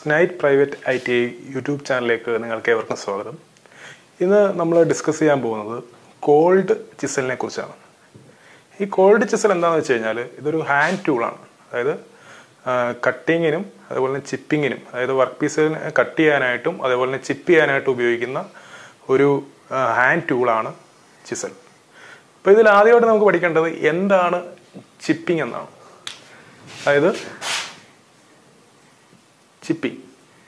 സ്നൈറ്റ് private I T I YouTube ചാനലിലേക്ക് നിങ്ങൾക്ക് ഏവർക്കും സ്വാഗതം ഇന്ന് നമ്മൾ ഡിസ്കസ് ചെയ്യാൻ പോകുന്നത് കോൾഡ് ചിസലിനെ കുറിച്ചാണ് ഈ കോൾഡ് ചിസൽ എന്താണെന്ന് വെച്ച് കഴിഞ്ഞാൽ ഇതൊരു ഹാൻഡ് ടൂളാണ് അതായത് കട്ടിങ്ങിനും അതുപോലെ തന്നെ ചിപ്പിങ്ങിനും അതായത് വർക്ക് പീസിനെ കട്ട് ചെയ്യാനായിട്ടും അതേപോലെ തന്നെ ചിപ്പ് ചെയ്യാനായിട്ടും ഉപയോഗിക്കുന്ന ഒരു ഹാൻഡ് ടൂളാണ് ചിസൽ അപ്പോൾ ഇതിൽ ആദ്യമായിട്ട് നമുക്ക് പഠിക്കേണ്ടത് എന്താണ് ചിപ്പിംഗ് എന്നാണ് അതായത് ചിപ്പിംഗ്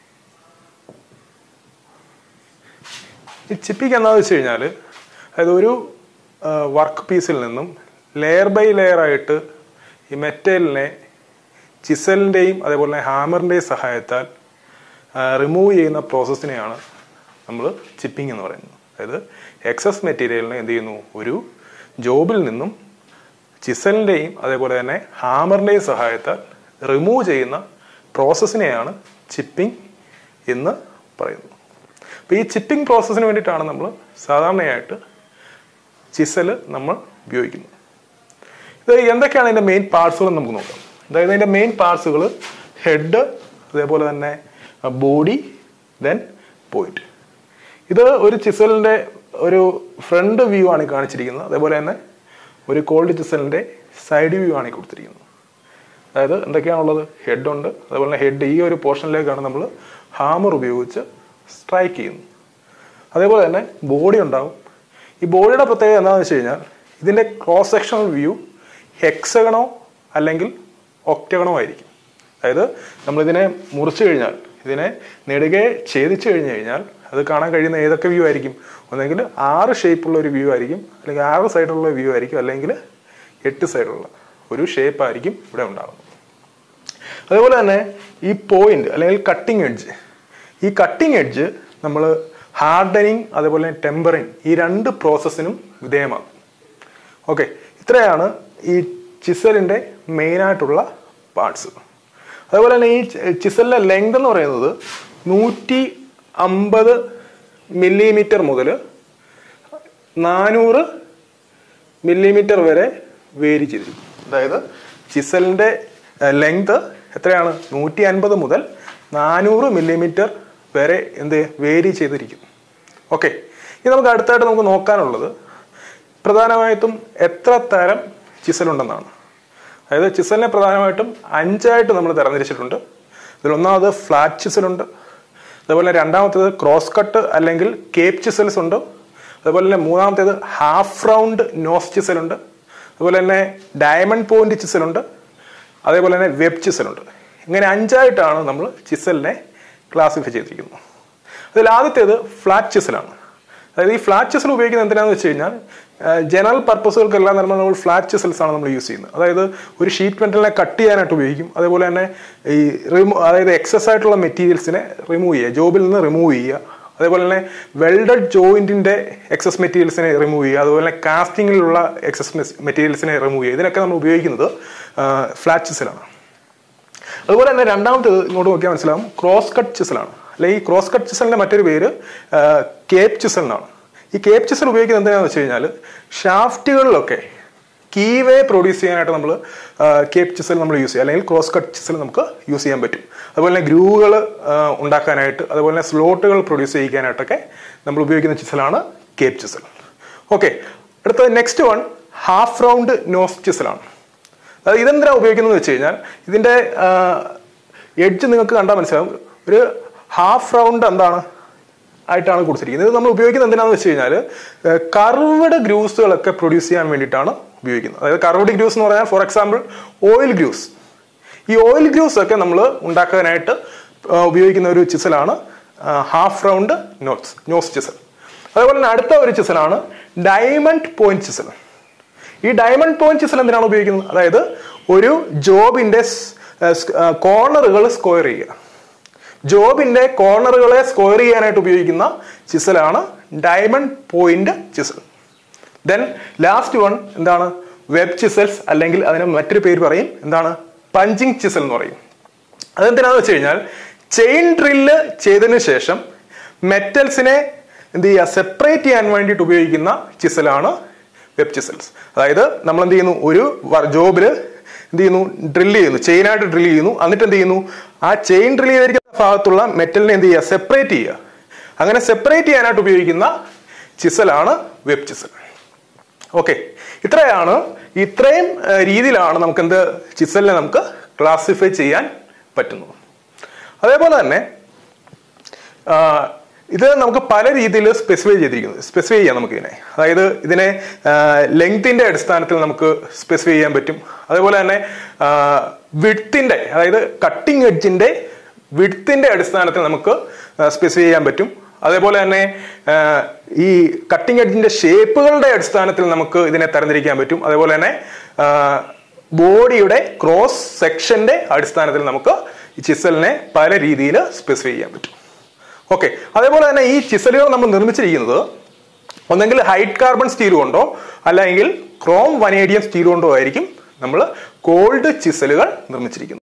ഈ ചിപ്പിംഗ് എന്താണെന്ന് വെച്ച് കഴിഞ്ഞാൽ അതായത് ഒരു വർക്ക് പീസിൽ നിന്നും ലെയർ ബൈ ലെയർ ആയിട്ട് ഈ മെറ്റലിനെ ചിസലിൻ്റെയും അതേപോലെ തന്നെ ഹാമറിൻ്റെയും സഹായത്താൽ റിമൂവ് ചെയ്യുന്ന പ്രോസസ്സിനെയാണ് നമ്മൾ ചിപ്പിംഗ് എന്ന് പറയുന്നത് അതായത് എക്സസ് മെറ്റീരിയലിനെ എന്ത് ചെയ്യുന്നു ഒരു ജോബിൽ നിന്നും ചിസലിൻ്റെയും അതേപോലെ തന്നെ ഹാമറിൻ്റെയും സഹായത്താൽ റിമൂവ് ചെയ്യുന്ന പ്രോസസ്സിനെയാണ് ചിപ്പിംഗ് എന്ന് പറയുന്നത് അപ്പോൾ ഈ ചിപ്പിംഗ് പ്രോസസ്സിന് വേണ്ടിയിട്ടാണ് നമ്മൾ സാധാരണയായിട്ട് ചിസൽ നമ്മൾ ഉപയോഗിക്കുന്നത് ഇത് എന്തൊക്കെയാണ് അതിൻ്റെ മെയിൻ പാർട്സുകൾ നമുക്ക് നോക്കാം അതായത് അതിൻ്റെ മെയിൻ പാർട്സുകൾ ഹെഡ് അതേപോലെ തന്നെ ബോഡി ദെൻ പോയിന്റ് ഇത് ഒരു ചിസലിൻ്റെ ഒരു ഫ്രണ്ട് വ്യൂ ആണ് ഈ കാണിച്ചിരിക്കുന്നത് അതേപോലെ തന്നെ ഒരു കോൾഡ് ചിസലിൻ്റെ സൈഡ് വ്യൂ ആണ് ഈ കൊടുത്തിരിക്കുന്നത് അതായത് എന്തൊക്കെയാണുള്ളത് ഹെഡ് ഉണ്ട് അതുപോലെ തന്നെ ഹെഡ് ഈ ഒരു പോർഷനിലേക്കാണ് നമ്മൾ ഹാമർ ഉപയോഗിച്ച് സ്ട്രൈക്ക് ചെയ്യുന്നത് അതേപോലെ തന്നെ ബോഡി ഉണ്ടാവും ഈ ബോഡിയുടെ പ്രത്യേകത എന്താണെന്ന് വെച്ച് കഴിഞ്ഞാൽ ഇതിൻ്റെ ക്രോസ് സെക്ഷണൽ വ്യൂ ഹെക്സഗണോ അല്ലെങ്കിൽ ഒക്ടഗണോ ആയിരിക്കും അതായത് നമ്മളിതിനെ മുറിച്ചു കഴിഞ്ഞാൽ ഇതിനെ നെടുകെ ഛേദിച്ചു കഴിഞ്ഞു കഴിഞ്ഞാൽ അത് കാണാൻ കഴിയുന്ന ഏതൊക്കെ വ്യൂ ആയിരിക്കും ഒന്നെങ്കിൽ ആറ് ഷേപ്പുള്ള ഒരു വ്യൂ ആയിരിക്കും അല്ലെങ്കിൽ ആറ് സൈഡുള്ള വ്യൂ ആയിരിക്കും അല്ലെങ്കിൽ എട്ട് സൈഡുള്ള ഒരു ഷേപ്പ് ആയിരിക്കും ഇവിടെ ഉണ്ടാകുന്നത് അതേപോലെ തന്നെ ഈ പോയിന്റ് അല്ലെങ്കിൽ കട്ടിങ് എഡ്ജ് ഈ കട്ടിങ് എഡ്ജ് നമ്മൾ ഹാർഡനിങ് അതേപോലെ തന്നെ ടെമ്പറിങ് ഈ രണ്ട് പ്രോസസ്സിനും വിധേയമാക്കും ഓക്കെ ഇത്രയാണ് ഈ ചിസലിൻ്റെ മെയിനായിട്ടുള്ള പാർട്സ് അതേപോലെ തന്നെ ഈ ചിസലിൻ്റെ ലെങ്ത് എന്ന് പറയുന്നത് നൂറ്റി അമ്പത് മില്ലിമീറ്റർ മുതൽ നാനൂറ് മില്ലിമീറ്റർ വരെ വേരി ചെയ്തിരിക്കും അതായത് ചിസലിൻ്റെ ലെങ്ത് എത്രയാണ് നൂറ്റി അൻപത് മുതൽ നാനൂറ് മില്ലിമീറ്റർ വരെ എന്ത് വേരി ചെയ്തിരിക്കും ഓക്കെ ഇനി നമുക്ക് അടുത്തായിട്ട് നമുക്ക് നോക്കാനുള്ളത് പ്രധാനമായിട്ടും എത്ര തരം ചിസലുണ്ടെന്നാണ് അതായത് ചിസലിനെ പ്രധാനമായിട്ടും അഞ്ചായിട്ട് നമ്മൾ തരംതിരിച്ചിട്ടുണ്ട് ഇതിലൊന്നാമത് ഫ്ലാറ്റ് ചിസലുണ്ട് അതുപോലെ രണ്ടാമത്തേത് ക്രോസ് കട്ട് അല്ലെങ്കിൽ കേപ്പ് ചിസൽസ് ഉണ്ട് അതുപോലെ തന്നെ മൂന്നാമത്തേത് ഹാഫ് റൗണ്ട് നോസ് ചിസലുണ്ട് അതുപോലെ തന്നെ ഡയമണ്ട് പോയിന്റ് ചിസലുണ്ട് അതേപോലെ തന്നെ വെബ് ചിസലുണ്ട് ഇങ്ങനെ അഞ്ചായിട്ടാണ് നമ്മൾ ചിസലിനെ ക്ലാസിഫൈ ചെയ്തിരിക്കുന്നത് അതിൽ ആദ്യത്തേത് ഫ്ലാറ്റ് ചിസലാണ് അതായത് ഈ ഫ്ലാറ്റ് ചിസൽ ഉപയോഗിക്കുന്നത് എന്തിനാണെന്ന് വെച്ച് കഴിഞ്ഞാൽ ജനറൽ പർപ്പസുകൾക്കെല്ലാം നമ്മൾ നമ്മൾ ഫ്ലാറ്റ് ചിസൽസ് ആണ് നമ്മൾ യൂസ് ചെയ്യുന്നത് അതായത് ഒരു ഷീറ്റ് മെറ്റലിനെ കട്ട് ചെയ്യാനായിട്ട് ഉപയോഗിക്കും അതേപോലെ തന്നെ ഈ റിമൂ അതായത് എക്സസ് ആയിട്ടുള്ള മെറ്റീരിയൽസിനെ റിമൂവ് ചെയ്യുക ജോബിൽ നിന്ന് റിമൂവ് ചെയ്യുക അതേപോലെ തന്നെ വെൽഡഡ് ജോയിന്റിന്റെ എക്സസ് മെറ്റീരിയൽസിനെ റിമൂവ് ചെയ്യുക അതുപോലെ തന്നെ കാസ്റ്റിങ്ങിലുള്ള എക്സസ് മെറ്റീരിയൽസിനെ റിമൂവ് ചെയ്യുക ഇതിനൊക്കെ നമ്മൾ ഉപയോഗിക്കുന്നത് ഫ്ലാറ്റ് ചിസലാണ് അതുപോലെ തന്നെ രണ്ടാമത്തേത് ഇങ്ങോട്ട് നോക്കിയാൽ മനസ്സിലാവും ക്രോസ് കട്ട് ചിസലാണ് അല്ലെങ്കിൽ ഈ ക്രോസ് കട്ട് ചിസലിന്റെ മറ്റൊരു പേര് കേപ്പ് ചിസൽ എന്നാണ് ഈ കേപ്പ് ചിസൽ ഉപയോഗിക്കുന്നത് എന്താണെന്ന് വെച്ച് കഴിഞ്ഞാൽ ഷാഫ്റ്റുകളിലൊക്കെ കീവേ പ്രൊഡ്യൂസ് ചെയ്യാനായിട്ട് നമ്മൾ കേപ്പ് ചിസൽ നമ്മൾ യൂസ് ചെയ്യുക അല്ലെങ്കിൽ ക്രോസ് കട്ട് ചിസൽ നമുക്ക് യൂസ് ചെയ്യാൻ പറ്റും അതുപോലെ തന്നെ ഗ്രൂവുകൾ ഉണ്ടാക്കാനായിട്ട് അതുപോലെ തന്നെ സ്ലോട്ടുകൾ പ്രൊഡ്യൂസ് ചെയ്യിക്കാനായിട്ടൊക്കെ നമ്മൾ ഉപയോഗിക്കുന്ന ചിസലാണ് കേപ്പ് ചിസൽ ഓക്കെ അടുത്തത് next one half round nose ചിസലാണ് അതായത് ഇതെന്തിനാണ് ഉപയോഗിക്കുന്നത് വെച്ച് കഴിഞ്ഞാൽ ഇതിൻ്റെ എഡ്ജ് നിങ്ങൾക്ക് കണ്ടാൽ മനസ്സിലാവും ഒരു ഹാഫ് റൗണ്ട് എന്താണ് ആയിട്ടാണ് കൊടുത്തിരിക്കുന്നത് ഇത് നമ്മൾ ഉപയോഗിക്കുന്നത് എന്തിനാണെന്ന് വെച്ച് കഴിഞ്ഞാൽ കർവ്ഡ് ഗ്രൂസുകളൊക്കെ പ്രൊഡ്യൂസ് ചെയ്യാൻ വേണ്ടിയിട്ടാണ് ഉപയോഗിക്കുന്നത് അതായത് കർവ്ഡ് ഗ്രൂസ് എന്ന് പറഞ്ഞാൽ ഫോർ എക്സാമ്പിൾ ഓയിൽ ഗ്രൂസ് ഈ ഓയിൽ ഗ്രൂസ് ഒക്കെ നമ്മൾ ഉണ്ടാക്കാനായിട്ട് ഉപയോഗിക്കുന്ന ഒരു ചിസലാണ് half round notes nose chisel അതേപോലെ തന്നെ അടുത്ത ഒരു ചിസലാണ് ഡയമണ്ട് പോയിന്റ് ചിസൽ ഈ ഡയമണ്ട് പോയിന്റ് ചിസൽ എന്തിനാണ് ഉപയോഗിക്കുന്നത് അതായത് ഒരു ജോബിന്റെ കോർണറുകൾ സ്ക്വയർ ചെയ്യുക ജോബിന്റെ കോർണറുകളെ സ്ക്വയർ ചെയ്യാനായിട്ട് ഉപയോഗിക്കുന്ന ചിസലാണ് diamond point chisel then last one എന്താണ് വെബ് ചിസൽസ് അല്ലെങ്കിൽ അതിന് മറ്റൊരു പേര് പറയും എന്താണ് പഞ്ചിങ് ചിസൽ എന്ന് പറയും അതെന്തിനാന്ന് വെച്ച് കഴിഞ്ഞാൽ ചെയിൻ ഡ്രില്ല് ചെയ്തതിനു ശേഷം മെറ്റൽസിനെ എന്ത് ചെയ്യുക സെപ്പറേറ്റ് ചെയ്യാൻ വേണ്ടിയിട്ട് ഉപയോഗിക്കുന്ന ചിസലാണ് വെബ് ചിസൽസ് അതായത് നമ്മൾ എന്ത് ചെയ്യുന്നു ഒരു ജോബിൽ എന്ത് ചെയ്യുന്നു ഡ്രിൽ ചെയ്യുന്നു ചെയിനായിട്ട് ഡ്രിൽ ചെയ്യുന്നു എന്നിട്ട് എന്ത് ചെയ്യുന്നു ആ ചെയിൻ ഡ്രിൽ ചെയ്തിരിക്കുന്ന ഭാഗത്തുള്ള മെറ്റലിനെ എന്ത് ചെയ്യുക സെപ്പറേറ്റ് ചെയ്യുക അങ്ങനെ സെപ്പറേറ്റ് ചെയ്യാനായിട്ട് ഉപയോഗിക്കുന്ന ചിസലാണ് വെബ് ചിസൽ ഓക്കെ ഇത്രയാണ് ഇത്രയും ആ, രീതിയിലാണ് നമുക്ക് എന്ത് ചിസലിനെ നമുക്ക് ക്ലാസിഫൈ ചെയ്യാൻ പറ്റുന്നത് അതേപോലെ തന്നെ ആ, ഇത് നമുക്ക് പല രീതിയിൽ സ്പെസിഫൈ ചെയ്തിരിക്കുന്നു സ്പെസിഫൈ ചെയ്യാം നമുക്ക് ഇതിനെ അതായത് ഇതിനെ ലെങ്തിന്റെ അടിസ്ഥാനത്തിൽ നമുക്ക് സ്പെസിഫൈ ചെയ്യാൻ പറ്റും അതേപോലെ തന്നെ വിഡ്ത്തിന്റെ അതായത് കട്ടിംഗ് എഡ്ജിന്റെ വിഡ്ത്തിന്റെ അടിസ്ഥാനത്തിൽ നമുക്ക് സ്പെസിഫൈ ചെയ്യാൻ പറ്റും അതേപോലെ തന്നെ ആ, ഈ കട്ടിംഗ് എഡ്ജിന്റെ ഷേപ്പുകളുടെ അടിസ്ഥാനത്തിൽ നമുക്ക് ഇതിനെ തരംതിരിക്കാൻ പറ്റും അതേപോലെ തന്നെ ബോഡിയുടെ ക്രോസ് സെക്ഷന്റെ അടിസ്ഥാനത്തിൽ നമുക്ക് ഈ ചിസലിനെ പല രീതിയിൽ സ്പെസിഫൈ ചെയ്യാൻ പറ്റും ഓക്കെ അതേപോലെ തന്നെ ഈ ചിസലുകൾ നമ്മൾ നിർമ്മിച്ചിരിക്കുന്നത് ഒന്നെങ്കിൽ ഹൈറ്റ് കാർബൺ സ്റ്റീൽ കൊണ്ടോ അല്ലെങ്കിൽ ക്രോം വനേഡിയം സ്റ്റീൽ കൊണ്ടോ ആയിരിക്കും നമ്മൾ കോൾഡ് ചിസലുകൾ നിർമ്മിച്ചിരിക്കുന്നത്